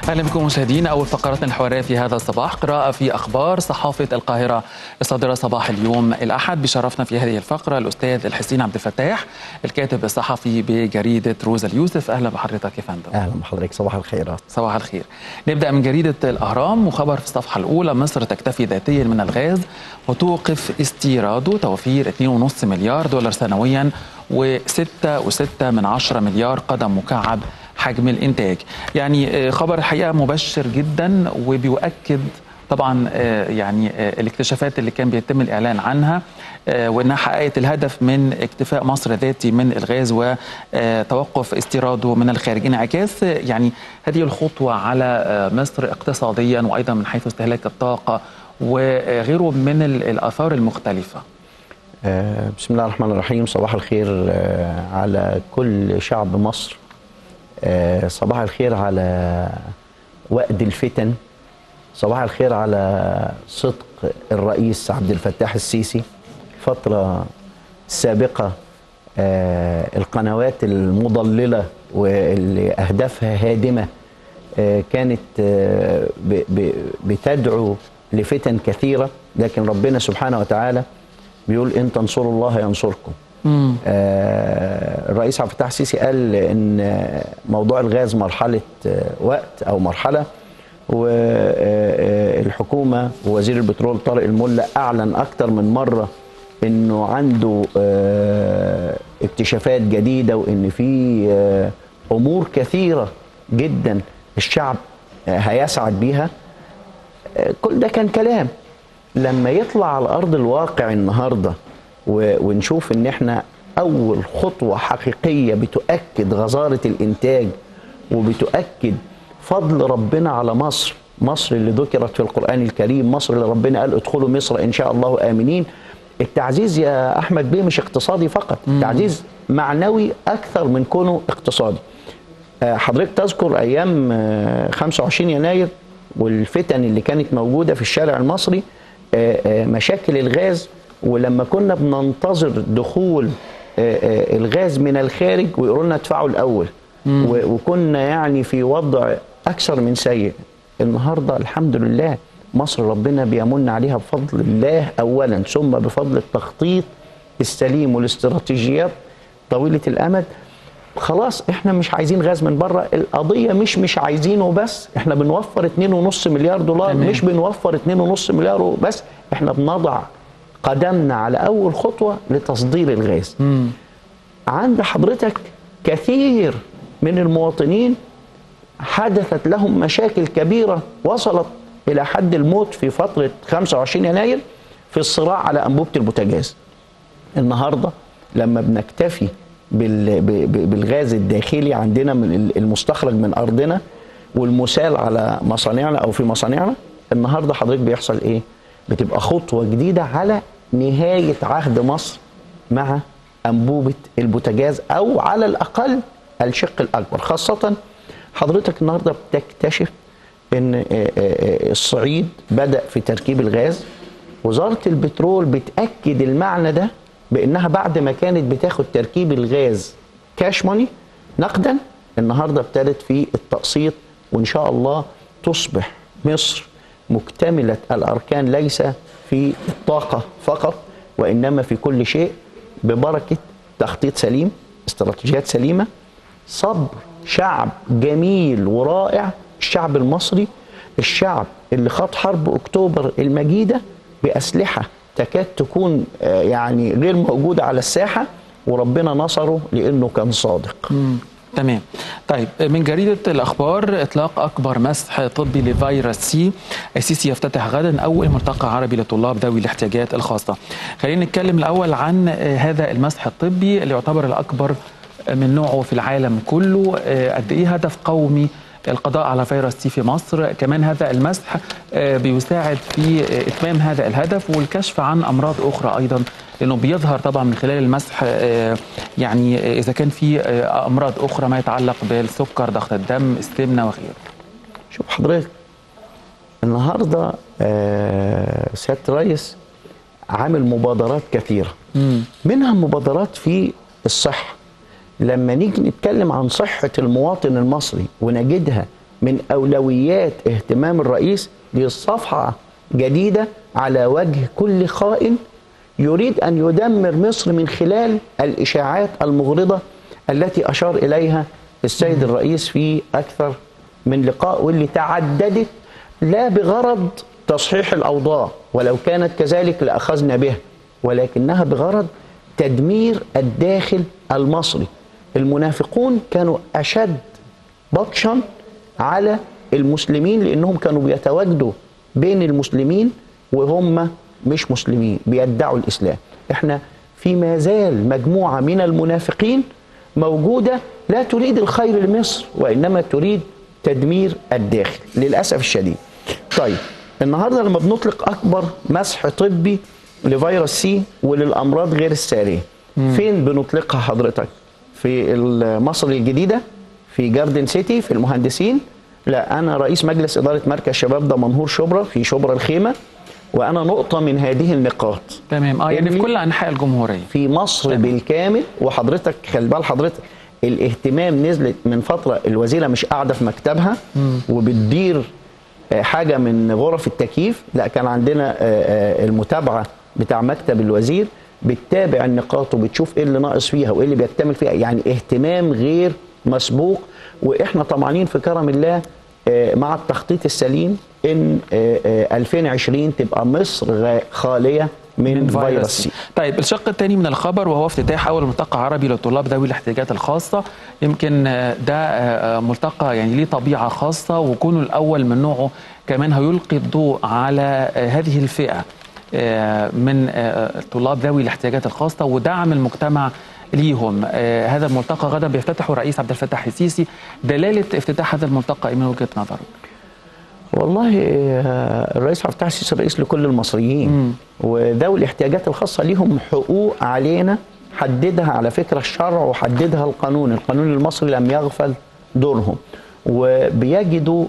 اهلا بكم مشاهدينا اول فقراتنا الحواريه في هذا الصباح قراءه في اخبار صحافه القاهره الصادره صباح اليوم الاحد بشرفنا في هذه الفقره الاستاذ الحسين عبد الفتاح الكاتب الصحفي بجريده روزا اليوسف اهلا بحضرتك يا فندم اهلا بحضرتك صباح الخيرات صباح الخير نبدا من جريده الاهرام وخبر في الصفحه الاولى مصر تكتفي ذاتيا من الغاز وتوقف استيراده توفير 2.5 مليار دولار سنويا و6.6 من 10 مليار قدم مكعب حجم الانتاج يعني خبر الحقيقه مبشر جدا وبيؤكد طبعا يعني الاكتشافات اللي كان بيتم الاعلان عنها وانها حققت الهدف من اكتفاء مصر ذاتي من الغاز وتوقف استيراده من الخارج انعكاس يعني هذه الخطوه على مصر اقتصاديا وايضا من حيث استهلاك الطاقه وغيره من الاثار المختلفه بسم الله الرحمن الرحيم صباح الخير على كل شعب مصر صباح الخير على وقد الفتن صباح الخير على صدق الرئيس عبد الفتاح السيسي الفترة السابقة القنوات المضللة واللي أهدافها هادمة كانت بتدعو لفتن كثيرة لكن ربنا سبحانه وتعالى بيقول إن تنصروا الله ينصركم آه الرئيس عبد الفتاح السيسي قال ان موضوع الغاز مرحله وقت او مرحله والحكومه ووزير البترول طارق الملا اعلن اكثر من مره انه عنده آه اكتشافات جديده وان في آه امور كثيره جدا الشعب هيسعد بيها كل ده كان كلام لما يطلع على ارض الواقع النهارده ونشوف ان احنا اول خطوه حقيقيه بتؤكد غزاره الانتاج وبتؤكد فضل ربنا على مصر مصر اللي ذكرت في القران الكريم مصر اللي ربنا قال ادخلوا مصر ان شاء الله امنين التعزيز يا احمد بيه مش اقتصادي فقط تعزيز معنوي اكثر من كونه اقتصادي حضرتك تذكر ايام 25 يناير والفتن اللي كانت موجوده في الشارع المصري مشاكل الغاز ولما كنا بننتظر دخول الغاز من الخارج ويقولوا لنا ادفعوا الاول وكنا يعني في وضع اكثر من سيء النهارده الحمد لله مصر ربنا بيمن عليها بفضل الله اولا ثم بفضل التخطيط السليم والاستراتيجيات طويله الامد خلاص احنا مش عايزين غاز من بره القضيه مش مش عايزينه بس احنا بنوفر 2.5 مليار دولار تمام. مش بنوفر 2.5 مليار بس احنا بنضع قدمنا على اول خطوه لتصدير الغاز مم. عند حضرتك كثير من المواطنين حدثت لهم مشاكل كبيره وصلت الى حد الموت في فتره 25 يناير في الصراع على انبوبه البوتاجاز النهارده لما بنكتفي بالغاز الداخلي عندنا من المستخرج من ارضنا والمسال على مصانعنا او في مصانعنا النهارده حضرتك بيحصل ايه بتبقى خطوه جديده على نهايه عهد مصر مع انبوبه البوتاجاز او على الاقل الشق الاكبر خاصه حضرتك النهارده بتكتشف ان الصعيد بدا في تركيب الغاز وزاره البترول بتاكد المعنى ده بانها بعد ما كانت بتاخد تركيب الغاز كاش ماني نقدا النهارده ابتدت في التقسيط وان شاء الله تصبح مصر مكتمله الاركان ليس في الطاقه فقط وانما في كل شيء ببركه تخطيط سليم استراتيجيات سليمه صبر شعب جميل ورائع الشعب المصري الشعب اللي خاض حرب اكتوبر المجيده باسلحه تكاد تكون يعني غير موجوده على الساحه وربنا نصره لانه كان صادق. مم. تمام طيب من جريدة الأخبار إطلاق أكبر مسح طبي لفيروس سي السيسي يفتتح غدا أول ملتقى عربي لطلاب ذوي الاحتياجات الخاصة خلينا نتكلم الأول عن هذا المسح الطبي اللي يعتبر الأكبر من نوعه في العالم كله قد إيه هدف قومي القضاء على فيروس سي في مصر كمان هذا المسح بيساعد في إتمام هذا الهدف والكشف عن أمراض أخرى أيضا لأنه بيظهر طبعا من خلال المسح يعني إذا كان في أمراض أخرى ما يتعلق بالسكر ضغط الدم السمنة وغيره شوف حضرتك النهاردة سيادة الرئيس عامل مبادرات كثيرة مم. منها مبادرات في الصحة لما نيجي نتكلم عن صحة المواطن المصري ونجدها من اولويات اهتمام الرئيس دي صفحه جديده على وجه كل خائن يريد ان يدمر مصر من خلال الاشاعات المغرضه التي اشار اليها السيد الرئيس في اكثر من لقاء واللي تعددت لا بغرض تصحيح الاوضاع ولو كانت كذلك لاخذنا بها ولكنها بغرض تدمير الداخل المصري المنافقون كانوا اشد بطشا على المسلمين لانهم كانوا بيتواجدوا بين المسلمين وهم مش مسلمين بيدعوا الاسلام احنا في ما زال مجموعه من المنافقين موجوده لا تريد الخير لمصر وانما تريد تدمير الداخل للاسف الشديد طيب النهارده لما بنطلق اكبر مسح طبي لفيروس سي وللامراض غير الساريه فين بنطلقها حضرتك في مصر الجديده في جاردن سيتي في المهندسين لا انا رئيس مجلس اداره مركز شباب دمنهور شبرا في شبرا الخيمه وانا نقطه من هذه النقاط تمام اه يعني في اللي- كل انحاء الجمهوريه في مصر تمام. بالكامل وحضرتك خلي بال حضرتك الاهتمام نزلت من فتره الوزيره مش قاعده في مكتبها وبتدير آه، حاجه من غرف التكييف لا كان عندنا آه، آه، المتابعه بتاع مكتب الوزير بتتابع النقاط وبتشوف ايه اللي ناقص فيها وايه اللي بيكتمل فيها يعني اهتمام غير مسبوق واحنا طمعانين في كرم الله آه، مع التخطيط السليم ان آه، آه، 2020 تبقى مصر غا- خاليه من, فيروس سي طيب الشق الثاني من الخبر وهو افتتاح اول ملتقى عربي للطلاب ذوي الاحتياجات الخاصه يمكن آه، ده آه، آه، ملتقى يعني ليه طبيعه خاصه وكونه الاول من نوعه كمان هيلقي الضوء على آه، هذه الفئه آه، من آه، الطلاب ذوي الاحتياجات الخاصه ودعم المجتمع ليهم آه، هذا الملتقى غدا بيفتتحه الرئيس عبد الفتاح السيسي دلاله افتتاح هذا الملتقى إيه من وجهه نظرك والله آه، الرئيس عبد الفتاح السيسي رئيس لكل المصريين وذوي الاحتياجات الخاصه ليهم حقوق علينا حددها على فكره الشرع وحددها القانون القانون المصري لم يغفل دورهم وبيجدوا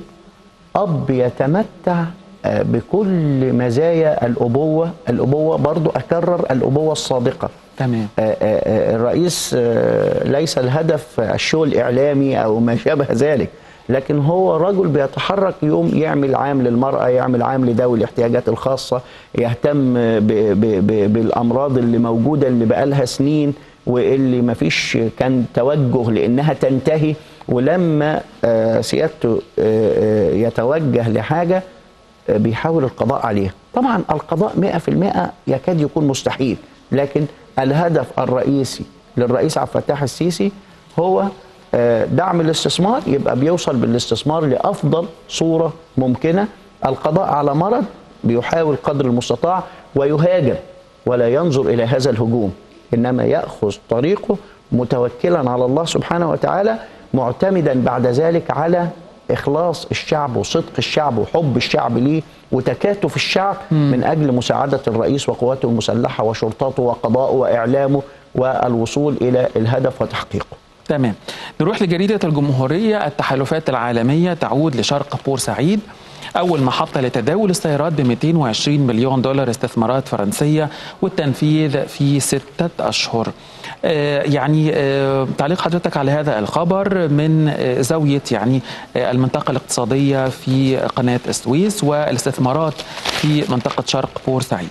اب يتمتع آه، بكل مزايا الابوه الابوه برضو اكرر الابوه الصادقه تمام آه، آه، آه، الرئيس آه، ليس الهدف الشو الإعلامي أو ما شابه ذلك لكن هو رجل بيتحرك يوم يعمل عام للمرأة يعمل عام لذوي الاحتياجات الخاصة يهتم ب ب ب بالأمراض اللي موجودة اللي بقالها سنين واللي ما فيش كان توجه لأنها تنتهي ولما آه، سيادته آه، آه، يتوجه لحاجة آه، بيحاول القضاء عليها طبعا القضاء 100% يكاد يكون مستحيل لكن الهدف الرئيسي للرئيس عبد الفتاح السيسي هو آه، دعم الاستثمار يبقى بيوصل بالاستثمار لافضل صوره ممكنه القضاء على مرض بيحاول قدر المستطاع ويهاجم ولا ينظر الى هذا الهجوم انما ياخذ طريقه متوكلا على الله سبحانه وتعالى معتمدا بعد ذلك على اخلاص الشعب وصدق الشعب وحب الشعب ليه وتكاتف الشعب من اجل مساعده الرئيس وقواته المسلحه وشرطته وقضائه واعلامه والوصول الى الهدف وتحقيقه. تمام نروح لجريدة الجمهورية التحالفات العالمية تعود لشرق بورسعيد أول محطة لتداول السيارات ب 220 مليون دولار استثمارات فرنسية والتنفيذ في ستة أشهر آه، يعني آه، تعليق حضرتك على هذا الخبر من آه، زاوية يعني آه، المنطقة الاقتصادية في قناة السويس والاستثمارات في منطقة شرق بورسعيد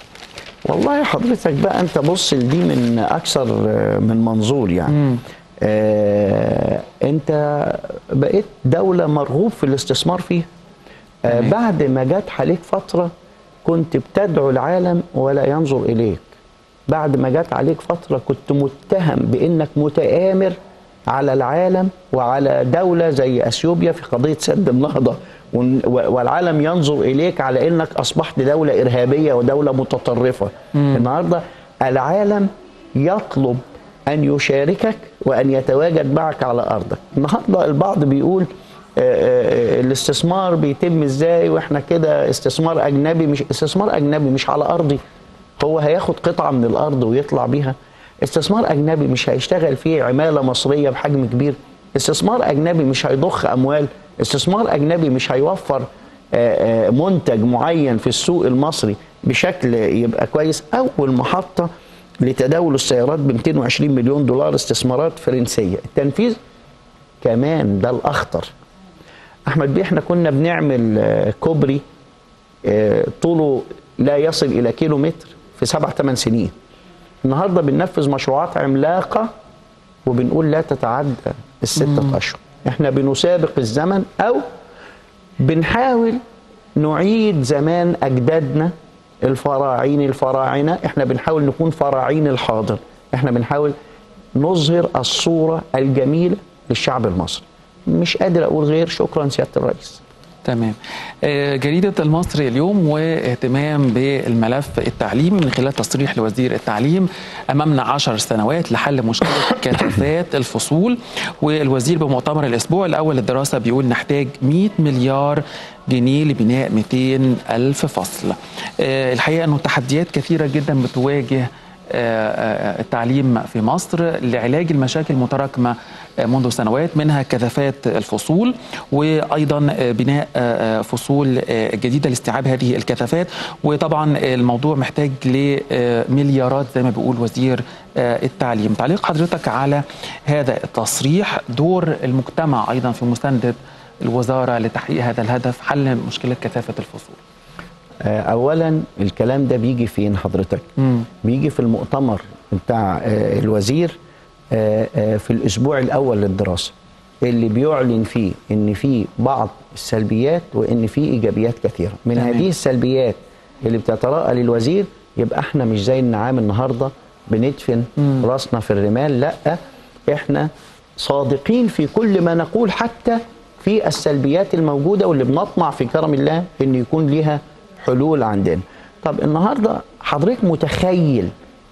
والله حضرتك بقى انت بص لدي من اكثر آه، من منظور يعني آه انت بقيت دوله مرغوب في الاستثمار فيها آه تمام. بعد ما جت عليك فتره كنت بتدعو العالم ولا ينظر اليك بعد ما جت عليك فتره كنت متهم بانك متآمر على العالم وعلى دوله زي اثيوبيا في قضيه سد النهضه ون- و- والعالم ينظر اليك على انك اصبحت دوله ارهابيه ودوله متطرفه النهارده العالم يطلب ان يشاركك وان يتواجد معك على ارضك النهارده البعض بيقول آه، آه، الاستثمار بيتم ازاي واحنا كده استثمار اجنبي مش استثمار اجنبي مش على ارضي هو هياخد قطعه من الارض ويطلع بيها استثمار اجنبي مش هيشتغل فيه عماله مصريه بحجم كبير استثمار اجنبي مش هيضخ اموال استثمار اجنبي مش هيوفر آه، آه، منتج معين في السوق المصري بشكل يبقى كويس اول محطه لتداول السيارات ب 220 مليون دولار استثمارات فرنسيه التنفيذ كمان ده الاخطر احمد بيه احنا كنا بنعمل آه، كوبري آه، طوله لا يصل الى كيلو متر في سبع ثمان سنين النهارده بننفذ مشروعات عملاقه وبنقول لا تتعدى الستة اشهر احنا بنسابق الزمن او بنحاول نعيد زمان اجدادنا الفراعين الفراعنه احنا بنحاول نكون فراعين الحاضر احنا بنحاول نظهر الصوره الجميله للشعب المصري مش قادر اقول غير شكرا سياده الرئيس تمام آه، جريدة المصري اليوم واهتمام بالملف التعليمي من خلال تصريح لوزير التعليم أمامنا عشر سنوات لحل مشكلة كثافات الفصول والوزير بمؤتمر الأسبوع الأول للدراسة بيقول نحتاج 100 مليار جنيه لبناء 200 ألف فصل آه، الحقيقة أنه تحديات كثيرة جدا بتواجه آه، آه، التعليم في مصر لعلاج المشاكل المتراكمة آه، منذ سنوات منها كثافات الفصول وأيضا آه، بناء آه، آه، فصول آه، جديدة لاستيعاب هذه الكثافات وطبعا الموضوع محتاج لمليارات زي ما بيقول وزير آه، التعليم تعليق حضرتك على هذا التصريح دور المجتمع أيضا في مساندة الوزارة لتحقيق هذا الهدف حل مشكلة كثافة الفصول آه، اولا الكلام ده بيجي فين حضرتك مم. بيجي في المؤتمر بتاع آه، الوزير آه، آه، في الاسبوع الاول للدراسه اللي بيعلن فيه ان في بعض السلبيات وان في ايجابيات كثيره من تمام. هذه السلبيات اللي بتتراءى للوزير يبقى احنا مش زي النعام النهارده بندفن مم. راسنا في الرمال لا احنا صادقين في كل ما نقول حتى في السلبيات الموجوده واللي بنطمع في كرم الله ان يكون ليها حلول عندنا طب النهارده حضرتك متخيل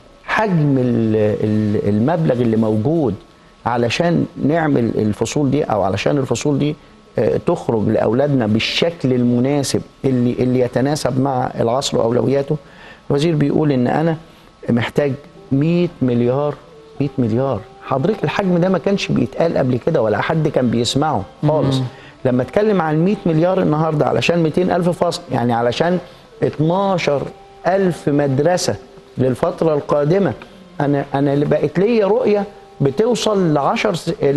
حجم ال- ال- المبلغ اللي موجود علشان نعمل الفصول دي او علشان الفصول دي آه، تخرج لاولادنا بالشكل المناسب اللي اللي يتناسب مع العصر واولوياته الوزير بيقول ان انا محتاج 100 مليار 100 مليار حضرتك الحجم ده ما كانش بيتقال قبل كده ولا حد كان بيسمعه خالص لما اتكلم عن 100 مليار النهارده علشان 200 الف فصل يعني علشان 12 الف مدرسه للفتره القادمه انا انا اللي بقت ليا رؤيه بتوصل ل 10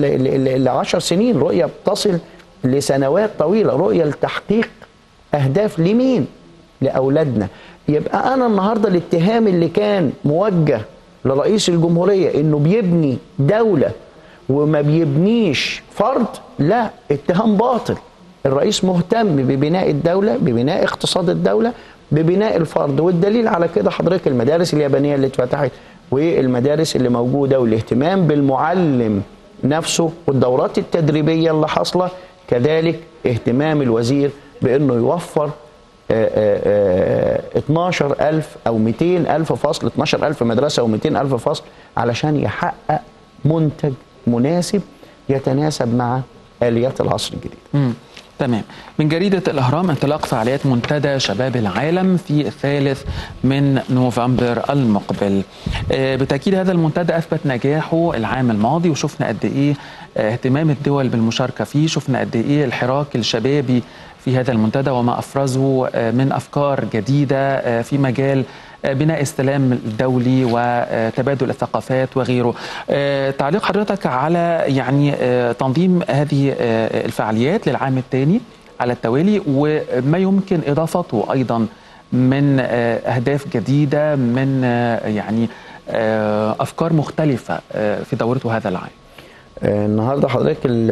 ل 10 سنين رؤيه بتصل لسنوات طويله رؤيه لتحقيق اهداف لمين لاولادنا يبقى انا النهارده الاتهام اللي كان موجه لرئيس الجمهوريه انه بيبني دوله وما بيبنيش فرد لا اتهام باطل الرئيس مهتم ببناء الدوله ببناء اقتصاد الدوله ببناء الفرد والدليل على كده حضرتك المدارس اليابانيه اللي اتفتحت والمدارس اللي موجوده والاهتمام بالمعلم نفسه والدورات التدريبيه اللي حاصله كذلك اهتمام الوزير بانه يوفر آه، آه، آه، 12000 او 200000 فصل 12000 مدرسه او 200000 فصل علشان يحقق منتج مناسب يتناسب مع اليات العصر الجديد مم. تمام من جريدة الأهرام انطلاق فعاليات منتدى شباب العالم في الثالث من نوفمبر المقبل آه، بالتأكيد هذا المنتدى أثبت نجاحه العام الماضي وشفنا قد إيه آه، اهتمام الدول بالمشاركة فيه شفنا قد إيه الحراك الشبابي في هذا المنتدى وما أفرزه آه، من أفكار جديدة آه، في مجال آه، بناء السلام الدولي وتبادل الثقافات وغيره آه، تعليق حضرتك على يعني آه، تنظيم هذه آه، الفعاليات للعام الثاني على التوالي وما يمكن إضافته أيضا من آه، أهداف جديدة من آه، يعني آه، أفكار مختلفة آه، في دورته هذا العام آه، النهارده حضرتك ال-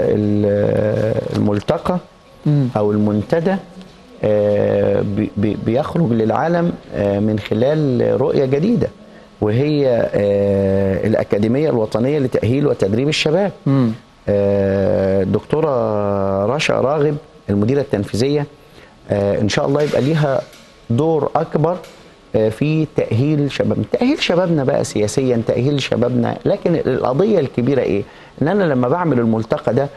ال- الملتقى مم. او المنتدى آه، بي- بي- بيخرج للعالم آه، من خلال رؤيه جديده وهي آه، الاكاديميه الوطنيه لتاهيل وتدريب الشباب مم. آه، الدكتوره رشا راغب المديره التنفيذيه آه، ان شاء الله يبقى ليها دور اكبر آه، في تاهيل شباب تاهيل شبابنا بقى سياسيا تاهيل شبابنا لكن القضيه الكبيره ايه ان انا لما بعمل الملتقى ده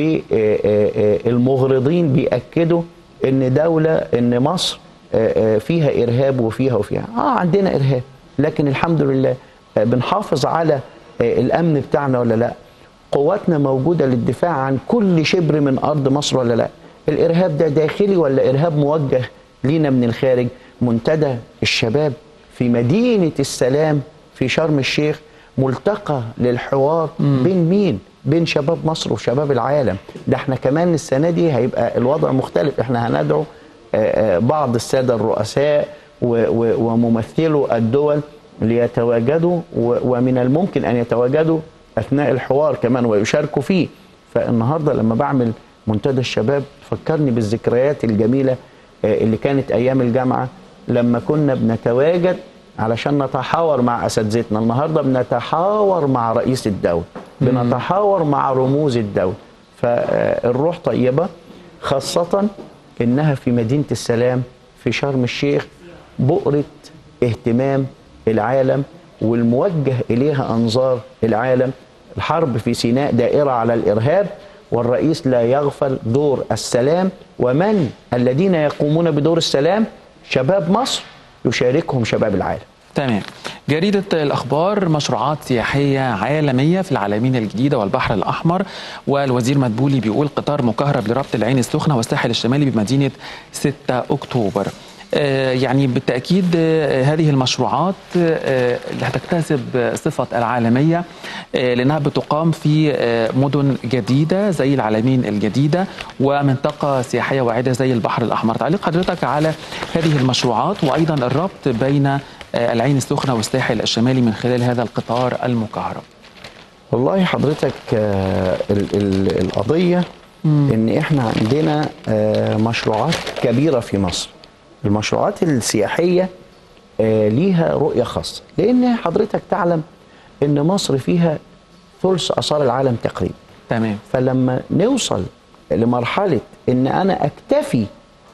والمغرضين بياكدوا ان دوله ان مصر آه، آه، فيها ارهاب وفيها وفيها اه عندنا ارهاب لكن الحمد لله آه، بنحافظ على آه، الامن بتاعنا ولا لا قواتنا موجوده للدفاع عن كل شبر من ارض مصر ولا لا الارهاب ده داخلي ولا ارهاب موجه لينا من الخارج منتدى الشباب في مدينه السلام في شرم الشيخ ملتقى للحوار بين مين بين شباب مصر وشباب العالم ده احنا كمان السنه دي هيبقى الوضع مختلف احنا هندعو آه، آه، بعض الساده الرؤساء و- و- وممثلو الدول ليتواجدوا و- ومن الممكن ان يتواجدوا اثناء الحوار كمان ويشاركوا فيه فالنهارده لما بعمل منتدى الشباب فكرني بالذكريات الجميله آه، اللي كانت ايام الجامعه لما كنا بنتواجد علشان نتحاور مع اساتذتنا النهارده بنتحاور مع رئيس الدوله بنتحاور مع رموز الدوله فالروح طيبه خاصه انها في مدينه السلام في شرم الشيخ بؤره اهتمام العالم والموجه اليها انظار العالم الحرب في سيناء دائره على الارهاب والرئيس لا يغفل دور السلام ومن الذين يقومون بدور السلام شباب مصر يشاركهم شباب العالم تمام جريدة الأخبار مشروعات سياحية عالمية في العالمين الجديدة والبحر الأحمر والوزير مدبولي بيقول قطار مكهرب لربط العين السخنة والساحل الشمالي بمدينة 6 أكتوبر آه، يعني بالتأكيد آه، هذه المشروعات آه، اللي هتكتسب صفة العالمية آه، لأنها بتقام في آه، مدن جديدة زي العالمين الجديدة ومنطقة سياحية واعدة زي البحر الأحمر تعليق حضرتك على هذه المشروعات وأيضا الربط بين آه، العين السخنة والساحل الشمالي من خلال هذا القطار المكهرب والله حضرتك آه، ال- ال- القضية ان احنا عندنا آه، مشروعات كبيرة في مصر المشروعات السياحية آه، ليها رؤية خاصة لان حضرتك تعلم ان مصر فيها ثلث اثار العالم تقريبا تمام فلما نوصل لمرحلة ان انا اكتفي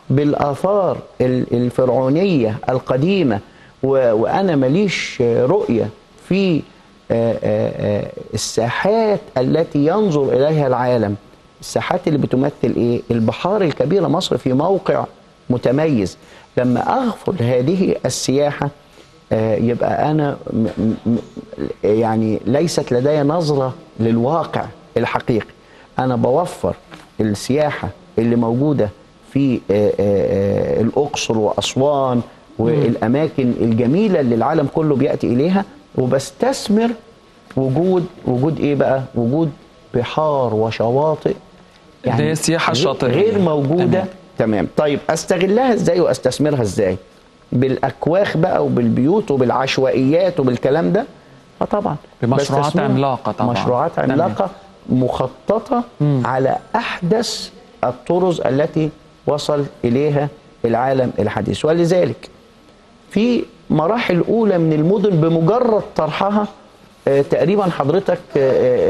بالاثار ال- الفرعونية القديمة و- وانا ماليش رؤية في آه، آه، آه، الساحات التي ينظر اليها العالم الساحات اللي بتمثل ايه البحار الكبيرة مصر في موقع متميز لما اغفل هذه السياحة آه، يبقى انا م- م- م- يعني ليست لدي نظره للواقع الحقيقي انا بوفر السياحه اللي موجوده في آه، آه، آه، الاقصر واسوان والاماكن الجميله اللي العالم كله بياتي اليها وبستثمر وجود وجود ايه بقى وجود بحار وشواطئ اللي هي السياحة غير- الشاطئية. غير موجوده تمام. تمام طيب استغلها ازاي واستثمرها ازاي بالاكواخ بقى وبالبيوت وبالعشوائيات وبالكلام ده اه طبعا بمشروعات بستثمرها. عملاقة طبعا. مشروعات تمام. عملاقه مخططه على احدث الطرز التي وصل اليها العالم الحديث ولذلك في مراحل اولى من المدن بمجرد طرحها آه، تقريبا حضرتك آه،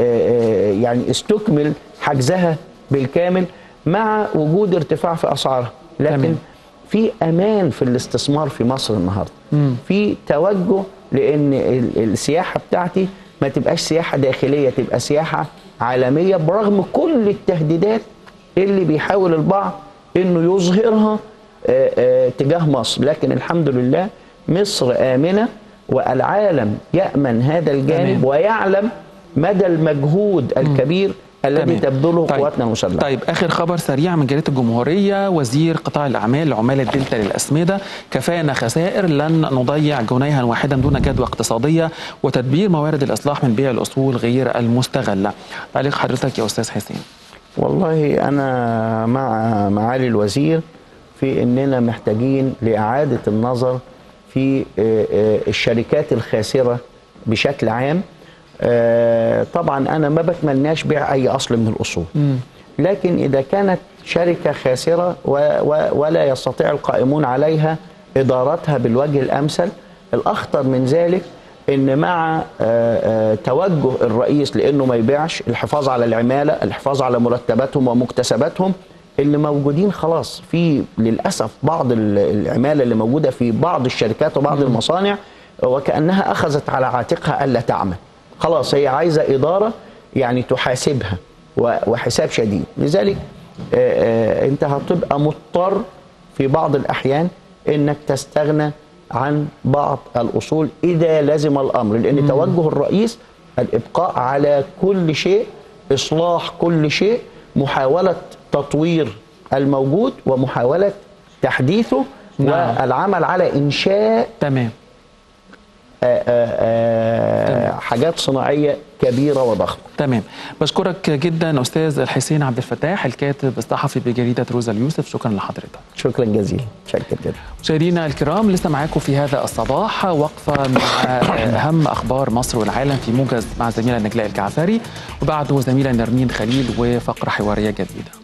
آه، آه، يعني استكمل حجزها بالكامل مع وجود ارتفاع في اسعارها لكن تمام. في امان في الاستثمار في مصر النهارده في توجه لان ال- السياحه بتاعتي ما تبقاش سياحه داخليه تبقى سياحه عالميه برغم كل التهديدات اللي بيحاول البعض انه يظهرها آه، آه، تجاه مصر لكن الحمد لله مصر امنه والعالم يامن هذا الجانب تمام. ويعلم مدى المجهود الكبير الذي تمام. تبذله طيب. قواتنا المسلحه طيب اخر خبر سريع من جريده الجمهوريه وزير قطاع الاعمال لعمال الدلتا للاسمده كفانا خسائر لن نضيع جنيها واحدا دون جدوى اقتصاديه وتدبير موارد الاصلاح من بيع الاصول غير المستغله تعليق حضرتك يا استاذ حسين والله انا مع معالي الوزير في اننا محتاجين لاعاده النظر في آه، آه، الشركات الخاسره بشكل عام آه، طبعا انا ما بتمناش بيع اي اصل من الاصول لكن اذا كانت شركه خاسره و- و- ولا يستطيع القائمون عليها ادارتها بالوجه الامثل الاخطر من ذلك ان مع آه، آه، توجه الرئيس لانه ما يبيعش الحفاظ على العماله الحفاظ على مرتباتهم ومكتسباتهم اللي موجودين خلاص في للاسف بعض ال- العماله اللي موجوده في بعض الشركات وبعض المصانع وكانها اخذت على عاتقها الا تعمل خلاص هي عايزه اداره يعني تحاسبها و- وحساب شديد لذلك آه، آه، انت هتبقى مضطر في بعض الاحيان انك تستغنى عن بعض الاصول اذا لزم الامر لان توجه الرئيس الابقاء على كل شيء اصلاح كل شيء محاوله تطوير الموجود ومحاوله تحديثه نعم. والعمل على انشاء تمام آه، آه، آه، تمام. حاجات حاجات صناعيه كبيره وضخمه تمام بشكرك جدا استاذ الحسين عبد الفتاح الكاتب الصحفي بجريده روزا اليوسف شكرا لحضرتك شكرا جزيلا شكرا جدا مشاهدينا الكرام لسه معاكم في هذا الصباح وقفه مع اهم اخبار مصر والعالم في موجز مع زميلة نجلاء الجعفري وبعده زميله نرمين خليل وفقره حواريه جديده